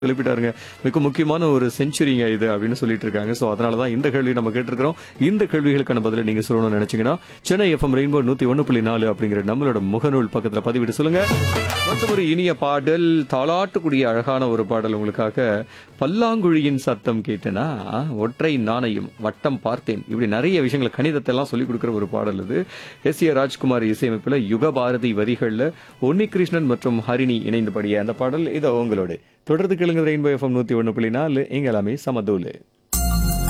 எழுப்பிட்டாருங்க மிக முக்கியமான ஒரு செஞ்சுரிங்க இது அப்படின்னு சொல்லிட்டு இருக்காங்க ஸோ அதனால தான் இந்த கேள்வி நம்ம கேட்டிருக்கிறோம் இந்த கேள்விகளுக்கான பதிலை நீங்க சொல்லணும்னு நினைச்சீங்கன்னா சென்னை எஃப்எம் ரெயின்போ நூத்தி ஒன்று புள்ளி நாலு அப்படிங்கிற நம்மளோட முகநூல் பக்கத்துல பதிவிட்டு சொல்லுங்க மற்றும் ஒரு இனிய பாடல் தாளாட்டக்கூடிய அழகான ஒரு பாடல் உங்களுக்காக பல்லாங்குழியின் சத்தம் கேட்டேனா ஒற்றை நாணயம் வட்டம் பார்த்தேன் இப்படி நிறைய விஷயங்கள் கணிதத்தை எல்லாம் சொல்லிக் கொடுக்குற ஒரு பாடல் இது எஸ் ஏ ராஜ்குமார் இசையமைப்பில் யுகபாரதி வரிகளில் உன்னி கிருஷ்ணன் மற்றும் ஹரிணி இணைந்து பாடிய அந்த பாடல் இது அவங்களோட தொடர்ந்து கேளுங்க ரெயின்போ எஃப்எம் நூத்தி ஒன்று புள்ளி நாலு எங்க எல்லாமே சமதூலு